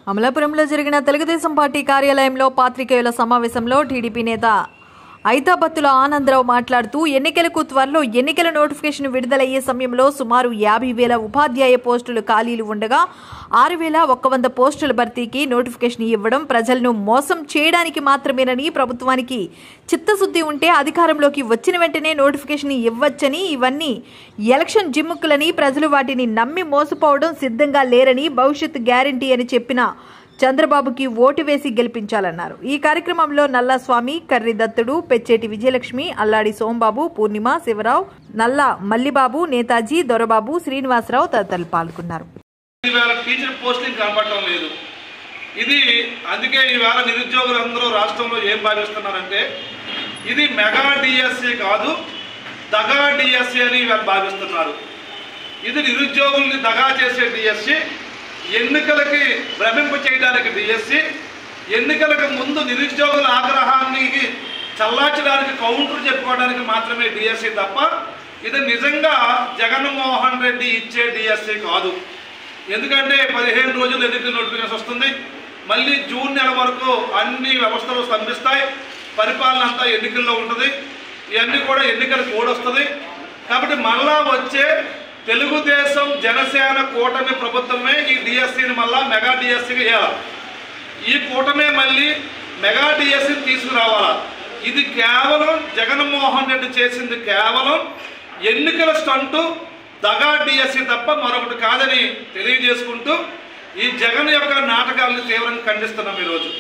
అమలాపురంలో జరిగిన తెలుగుదేశం పార్టీ కార్యాలయంలో పాత్రికేయుల సమావేశంలో టీడీపీ నేత ఐతాబత్తుల ఆనందరావు మాట్లాడుతూ ఎన్నికలకు త్వరలో ఎన్నికల నోటిఫికేషన్ విడుదలయ్యే సమయంలో సుమారు యాభై వేల ఉపాధ్యాయ పోస్టులు ఖాళీలు ఉండగా ఆరు వేల ఒక్క వంద పోస్టుల భర్తీకి నోటిఫికేషన్ ఇవ్వడం ప్రజలను మోసం చేయడానికి మాత్రమేనని ప్రభుత్వానికి చిత్తశుద్ధి ఉంటే అధికారంలోకి వచ్చిన వెంటనే నోటిఫికేషన్ ఇవ్వచ్చని ఇవన్నీ ఎలక్షన్ జిమ్ముక్కులని ప్రజలు వాటిని నమ్మి మోసపోవడం సిద్ధంగా లేరని భవిష్యత్ గ్యారంటీ అని చెప్పిన చంద్రబాబుకి ఓటు వేసి గెలిపించాలన్నారు ఈ కార్యక్రమంలో నల్లస్వామి కర్రి దత్తుడు పెచ్చేటి విజయలక్ష్మి అల్లాడి సోంబాబు పూర్ణిమ శివరావు నల్ల మల్లిబాబు నేతాజీ దొరబాబు శ్రీనివాసరావు తదితరులు పాల్గొన్నారు ఈవేళ టీచర్ పోస్టింగ్ కనపడటం లేదు ఇది అందుకే ఈవేళ నిరుద్యోగులందరూ రాష్ట్రంలో ఏం భావిస్తున్నారంటే ఇది మెగా డిఎస్సి కాదు దగా డిఎస్సి అని వీళ్ళు భావిస్తున్నారు ఇది నిరుద్యోగుల్ని దగా చేసే డిఎస్సి ఎన్నికలకి భ్రమింప చేయడానికి డిఎస్సి ఎన్నికలకు ముందు నిరుద్యోగుల ఆగ్రహాన్ని చల్లార్చడానికి కౌంటర్ చెప్పుకోవడానికి మాత్రమే డిఎస్సి తప్ప ఇది నిజంగా జగన్మోహన్ రెడ్డి ఇచ్చే డిఎస్సి కాదు ఎందుకంటే పదిహేను రోజులు ఎన్నికల నోటిఫికేషన్ వస్తుంది మళ్ళీ జూన్ నెల వరకు అన్ని వ్యవస్థలు స్తంభిస్తాయి పరిపాలన అంతా ఎన్నికల్లో ఉంటుంది ఇవన్నీ కూడా ఎన్నికల కోడ్ వస్తుంది కాబట్టి మళ్ళా వచ్చే తెలుగుదేశం జనసేన కూటమి ప్రభుత్వమే ఈ డిఎస్సిని మళ్ళా మెగా డిఎస్సిగా వేయాలి ఈ కూటమే మళ్ళీ మెగా డిఎస్సిని తీసుకురావాలా ఇది కేవలం జగన్మోహన్ రెడ్డి చేసింది కేవలం ఎన్నికల స్టంటు దగా డిఎస్సి తప్ప మరొకటి కాదని తెలియజేసుకుంటూ ఈ జగన్ యొక్క నాటకాలను తీవ్రంగా ఖండిస్తున్నాం ఈరోజు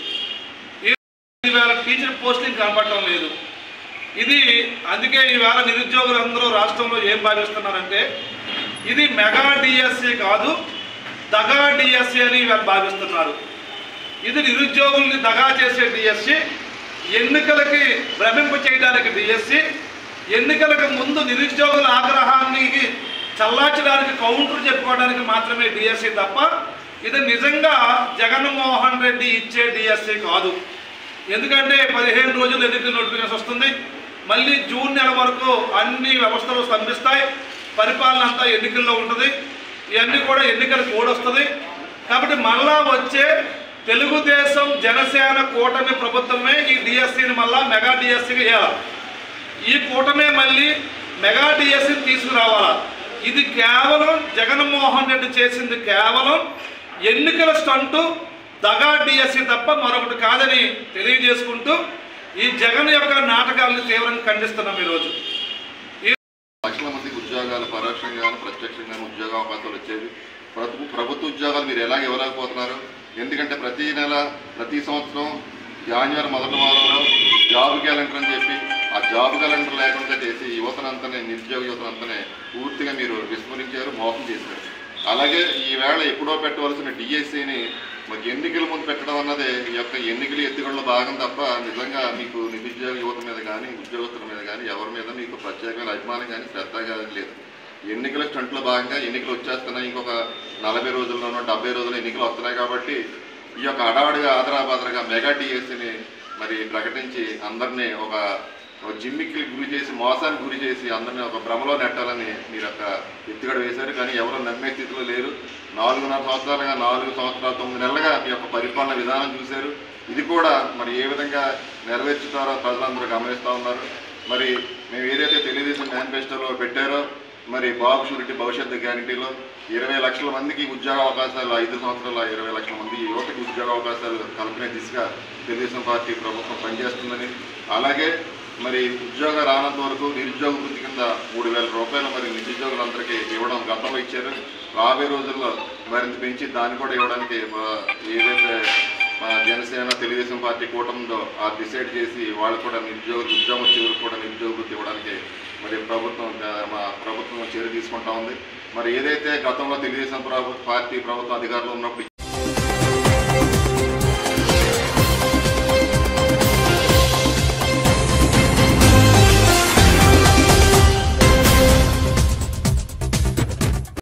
ఈవేళ టీచర్ పోస్టింగ్ కనపడటం లేదు ఇది అందుకే ఈవేళ నిరుద్యోగులందరూ రాష్ట్రంలో ఏం భావిస్తున్నారంటే ఇది మెగా డిఎస్సి కాదు దగా డిఎస్సి అని వీళ్ళు భావిస్తున్నారు ఇది నిరుద్యోగుల్ని దగా చేసే డిఎస్సి ఎన్నికలకి భ్రమింప చేయడానికి డిఎస్సి ఎన్నికలకు ముందు నిరుద్యోగుల ఆగ్రహాన్ని చల్లార్చడానికి కౌంటర్ చెప్పుకోవడానికి మాత్రమే డిఎస్సి తప్ప ఇది నిజంగా జగన్మోహన్ రెడ్డి ఇచ్చే డిఎస్సి కాదు ఎందుకంటే పదిహేను రోజులు ఎన్నికల నోటిఫికేషన్ వస్తుంది మళ్ళీ జూన్ నెల వరకు అన్ని వ్యవస్థలు స్తంభిస్తాయి పరిపాలన అంతా ఎన్నికల్లో ఉంటుంది ఇవన్నీ కూడా ఎన్నికల కోడ్ వస్తుంది కాబట్టి మళ్ళా వచ్చే తెలుగుదేశం జనసేన కూటమి ప్రభుత్వమే ఈ డిఎస్సిని మళ్ళా మెగా డిఎస్సిగా వేయాలి ఈ కూటమే మళ్ళీ మెగా డిఎస్సిని తీసుకురావాలా ఇది కేవలం జగన్మోహన్ రెడ్డి చేసింది కేవలం ఎన్నికల స్టంటు దగా డిఎస్సి తప్ప మరొకటి కాదని తెలియజేసుకుంటూ ఈ జగన్ యొక్క నాటకాలను తీవ్రంగా ఖండిస్తున్నాం ఈరోజు లక్షల మందికి ఉద్యోగాలు పరోక్షంగాను ప్రత్యక్షంగాను ఉద్యోగ అవకాశాలు వచ్చేవి ప్రభు ప్రభుత్వ ఉద్యోగాలు మీరు ఎలాగ ఇవ్వలేకపోతున్నారు ఎందుకంటే ప్రతి నెల ప్రతి సంవత్సరం జాన్యువరి మొదటి వారంలో జాబ్ క్యాలెండర్ అని చెప్పి ఆ జాబ్ క్యాలెండర్ లేకుండా చేసి యువతనంతనే నిరుద్యోగ యువతనంతనే పూర్తిగా మీరు విస్మరించారు మోసం చేశారు అలాగే ఈవేళ ఎప్పుడో పెట్టవలసిన డిఎస్సిని మాకు ఎన్నికల ముందు పెట్టడం అన్నది ఈ యొక్క ఎన్నికల ఎత్తుగడలో భాగం తప్ప నిజంగా మీకు నిరుద్యోగ యువత మీద కానీ ఉద్యోగస్తుల మీద కానీ ఎవరి మీద మీకు ప్రత్యేకమైన అభిమానం కానీ శ్రద్ధ కానీ లేదు ఎన్నికల స్టంట్లో భాగంగా ఎన్నికలు వచ్చేస్తున్నాయి ఇంకొక నలభై రోజుల్లోనో డెబ్బై రోజుల్లో ఎన్నికలు వస్తున్నాయి కాబట్టి ఈ యొక్క అడావుడిగా ఆదరాబాదరగా మెగా డిఎస్సిని మరి ప్రకటించి అందరినీ ఒక ఒక జిమ్మికి గురి చేసి మోసానికి గురి చేసి అందరినీ ఒక భ్రమలో నెట్టాలని మీరు ఒక ఎత్తుగడ వేశారు కానీ ఎవరు నమ్మే స్థితిలో లేరు నాలుగున్నర సంవత్సరాలుగా నాలుగు సంవత్సరాలు తొమ్మిది నెలలుగా మీ యొక్క పరిపాలన విధానం చూశారు ఇది కూడా మరి ఏ విధంగా నెరవేర్చుతారో ప్రజలందరూ గమనిస్తూ ఉన్నారు మరి మేము ఏదైతే తెలుగుదేశం మేనిఫెస్టోలో పెట్టారో మరి బాబు షూరిటీ భవిష్యత్తు గ్యారంటీలో ఇరవై లక్షల మందికి ఉద్యోగ అవకాశాలు ఐదు సంవత్సరాల ఇరవై లక్షల మంది యువతకి ఉద్యోగ అవకాశాలు కల్పనే దిశగా తెలుగుదేశం పార్టీ ప్రభుత్వం పనిచేస్తుందని అలాగే మరి ఉద్యోగ రానంత వరకు నిరుద్యోగ వృత్తి కింద మూడు వేల రూపాయలు మరి నిరుద్యోగులందరికీ ఇవ్వడం గతంలో ఇచ్చారు రాబోయే రోజుల్లో మరింత పెంచి దాన్ని కూడా ఇవ్వడానికి ఆ, ఏదైతే మా జనసేన తెలుగుదేశం పార్టీ కూటమిలో ఆ డిసైడ్ చేసి వాళ్ళు కూడా నిరుద్యోగ ఉద్యోగం చివరికి కూడా నిరుద్యోగ వృత్తి ఇవ్వడానికి మరి ప్రభుత్వం ఆ, మా ప్రభుత్వం చర్య తీసుకుంటా ఉంది మరి ఏదైతే గతంలో తెలుగుదేశం ప్రభు పార్టీ ప్రభుత్వం అధికారంలో ఉన్నప్పుడు